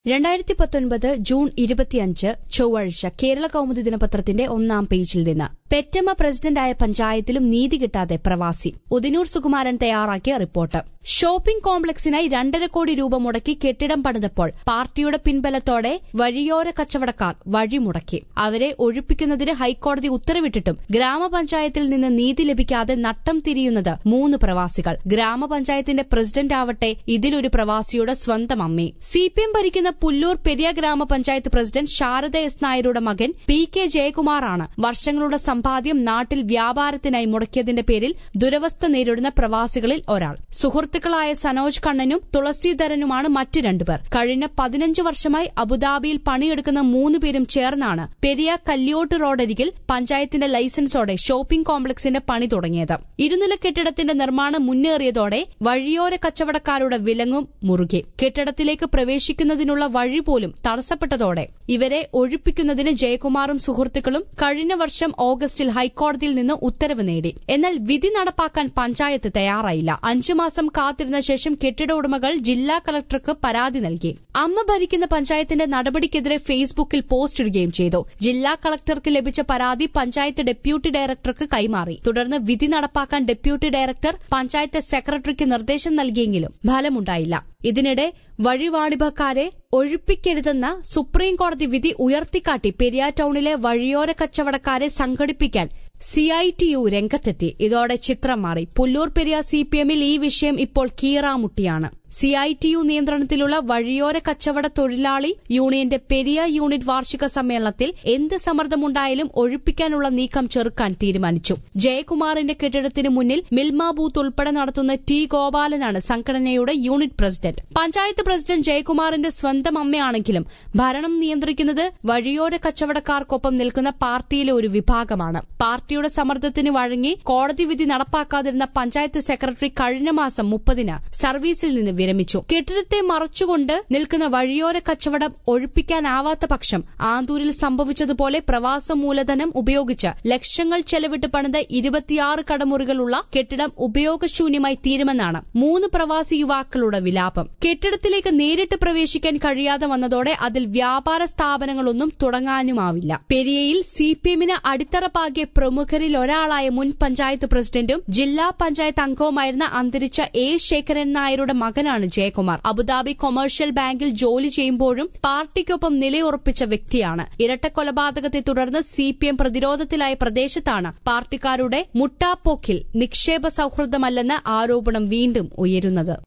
രണ്ടായിരത്തി പത്തൊൻപത് ജൂൺ ഇരുപത്തിയഞ്ച് ചൊവ്വാഴ്ച കേരള കൗമുദി ദിനപത്രത്തിന്റെ ഒന്നാം പേജിൽ നിന്ന് പെറ്റമ്മ പ്രസിഡന്റായ പഞ്ചായത്തിലും നീതി കിട്ടാതെ പ്രവാസി ഉദിനൂർ സുകുമാരൻ തയ്യാറാക്കിയ റിപ്പോർട്ട് ഷോപ്പിംഗ് കോംപ്ലക്സിനായി രണ്ടര കോടി രൂപ മുടക്കി കെട്ടിടം പണിതപ്പോൾ പാർട്ടിയുടെ പിൻബലത്തോടെ വഴിയോര കച്ചവടക്കാർ വഴിമുടക്കി അവരെ ഒഴിപ്പിക്കുന്നതിന് ഹൈക്കോടതി ഉത്തരവിട്ടിട്ടും ഗ്രാമപഞ്ചായത്തിൽ നിന്ന് നീതി ലഭിക്കാതെ നട്ടം തിരിയുന്നത് മൂന്ന് പ്രവാസികൾ ഗ്രാമപഞ്ചായത്തിന്റെ പ്രസിഡന്റ് ആവട്ടെ ഇതിലൊരു പ്രവാസിയുടെ സ്വന്തം അമ്മേ സി പി എം ഭരിക്കുന്ന പുല്ലൂർ പെരിയ ഗ്രാമപഞ്ചായത്ത് പ്രസിഡന്റ് ശാരദ എസ് നായരുടെ മകൻ പി കെ ജയകുമാറാണ് വർഷങ്ങളുടെ സമ്പാദ്യം നാട്ടിൽ വ്യാപാരത്തിനായി മുടക്കിയതിന്റെ പേരിൽ ദുരവസ്ഥ നേരിടുന്ന പ്രവാസികളിൽ ഒരാൾ സുഹൃത്തുക്കളായ സനോജ് കണ്ണനും തുളസീധരനുമാണ് മറ്റു രണ്ടുപേർ കഴിഞ്ഞ പതിനഞ്ച് വർഷമായി അബുദാബിയിൽ പണിയെടുക്കുന്ന മൂന്ന് പേരും ചേർന്നാണ് പെരിയ കല്യോട്ട് റോഡരികിൽ പഞ്ചായത്തിന്റെ ലൈസൻസോടെ ഷോപ്പിംഗ് കോംപ്ലക്സിന്റെ പണി തുടങ്ങിയത് ഇരുനില കെട്ടിടത്തിന്റെ നിർമ്മാണം മുന്നേറിയതോടെ വഴിയോര കച്ചവടക്കാരുടെ വിലങ്ങും മുറുകി കെട്ടിടത്തിലേക്ക് പ്രവേശിക്കുന്നതിനുള്ള വഴി പോലും തടസ്സപ്പെട്ടതോടെ ഇവരെ ഒഴിപ്പിക്കുന്നതിന് ജയകുമാറും സുഹൃത്തുക്കളും കഴിഞ്ഞ വർഷം ഓഗസ്റ്റിൽ ഹൈക്കോടതിയിൽ നിന്ന് ഉത്തരവ് നേടി എന്നാൽ വിധി നടപ്പാക്കാൻ പഞ്ചായത്ത് തയ്യാറായില്ല അഞ്ചു മാസം കാത്തിരുന്ന ശേഷം കെട്ടിട ഉടമകൾ ജില്ലാ കളക്ടർക്ക് പരാതി നൽകി അമ്മ ഭരിക്കുന്ന പഞ്ചായത്തിന്റെ നടപടിക്കെതിരെ ഫേസ്ബുക്കിൽ പോസ്റ്റ് ഇടുകയും ചെയ്തു ജില്ലാ കളക്ടർക്ക് ലഭിച്ച പരാതി പഞ്ചായത്ത് ഡെപ്യൂട്ടി ഡയറക്ടർക്ക് കൈമാറി തുടർന്ന് വിധി നടപ്പാക്കാൻ ഡെപ്യൂട്ടി ഡയറക്ടർ പഞ്ചായത്ത് സെക്രട്ടറിക്ക് നിർദ്ദേശം നൽകിയെങ്കിലും ഫലമുണ്ടായില്ല ഇതിനിടെ വഴിവാണിഭക്കാരെ ഒഴിപ്പിക്കരുതെന്ന സുപ്രീം കോടതി വിധി ഉയർത്തിക്കാട്ടി പെരിയ ടൌണിലെ വഴിയോര കച്ചവടക്കാരെ സംഘടിപ്പിക്കാൻ സിഐടിയു രംഗത്തെത്തി ഇതോടെ ചിത്രം മാറി പുല്ലൂർ പെരിയ സിപിഎമ്മിൽ ഈ വിഷയം ഇപ്പോൾ കീറാമുട്ടിയാണ് സിഐടിയു നിയന്ത്രണത്തിലുള്ള വഴിയോര കച്ചവട തൊഴിലാളി യൂണിയന്റെ പെരിയ യൂണിറ്റ് വാർഷിക സമ്മേളനത്തിൽ എന്ത് സമ്മർദ്ദമുണ്ടായാലും ഒഴിപ്പിക്കാനുള്ള നീക്കം ചെറുക്കാൻ തീരുമാനിച്ചു ജയകുമാറിന്റെ കെട്ടിടത്തിന് മുന്നിൽ മിൽമ ബൂത്ത് ഉൾപ്പെടെ നടത്തുന്ന ടി ഗോപാലനാണ് സംഘടനയുടെ യൂണിറ്റ് പ്രസിഡന്റ് പഞ്ചായത്ത് പ്രസിഡന്റ് ജയകുമാറിന്റെ സ്വന്തം അമ്മയാണെങ്കിലും ഭരണം നിയന്ത്രിക്കുന്നത് വഴിയോര കച്ചവടക്കാർക്കൊപ്പം നിൽക്കുന്ന പാർട്ടിയിലെ ഒരു വിഭാഗമാണ് പാർട്ടിയുടെ സമ്മർദ്ദത്തിന് വഴങ്ങി കോടതി വിധി നടപ്പാക്കാതിരുന്ന പഞ്ചായത്ത് സെക്രട്ടറി കഴിഞ്ഞ മാസം മുപ്പതിന് സർവീസിൽ നിന്ന് വിരമിച്ചു കെട്ടിടത്തെ മറച്ചുകൊണ്ട് നിൽക്കുന്ന വഴിയോര കച്ചവടം ഒഴിപ്പിക്കാനാവാത്ത പക്ഷം ആന്തൂരിൽ സംഭവിച്ചതുപോലെ പ്രവാസ മൂലധനം ഉപയോഗിച്ച് ലക്ഷങ്ങൾ ചെലവിട്ട് പണിത ഇരുപത്തിയാറ് കടമുറികളുള്ള കെട്ടിടം ഉപയോഗശൂന്യമായി തീരുമെന്നാണ് മൂന്ന് പ്രവാസി യുവാക്കളുടെ വിലാപം കെട്ടിടത്തിലേക്ക് നേരിട്ട് പ്രവേശിക്കാൻ കഴിയാതെ വന്നതോടെ അതിൽ വ്യാപാര സ്ഥാപനങ്ങളൊന്നും തുടങ്ങാനുമാവില്ല പെരിയയിൽ സി പി എമ്മിന് അടിത്തറ പാകിയ പ്രമുഖരിൽ ഒരാളായ മുൻ പഞ്ചായത്ത് പ്രസിഡന്റും ജില്ലാ പഞ്ചായത്ത് അംഗവുമായിരുന്ന അന്തരിച്ച എ ശേഖരൻ നായരുടെ മകനാണ് ജയകുമാർ അബുദാബി കൊമേഴ്ഷ്യൽ ബാങ്കിൽ ജോലി ചെയ്യുമ്പോഴും പാർട്ടിക്കൊപ്പം നിലയുറപ്പിച്ച വ്യക്തിയാണ് ഇരട്ടക്കൊലപാതകത്തെ തുടർന്ന് സി പി എം പ്രതിരോധത്തിലായ പ്രദേശത്താണ് പാർട്ടിക്കാരുടെ മുട്ടാപ്പോക്കിൽ നിക്ഷേപ സൌഹൃദമല്ലെന്ന ആരോപണം വീണ്ടും ഉയരുന്നത്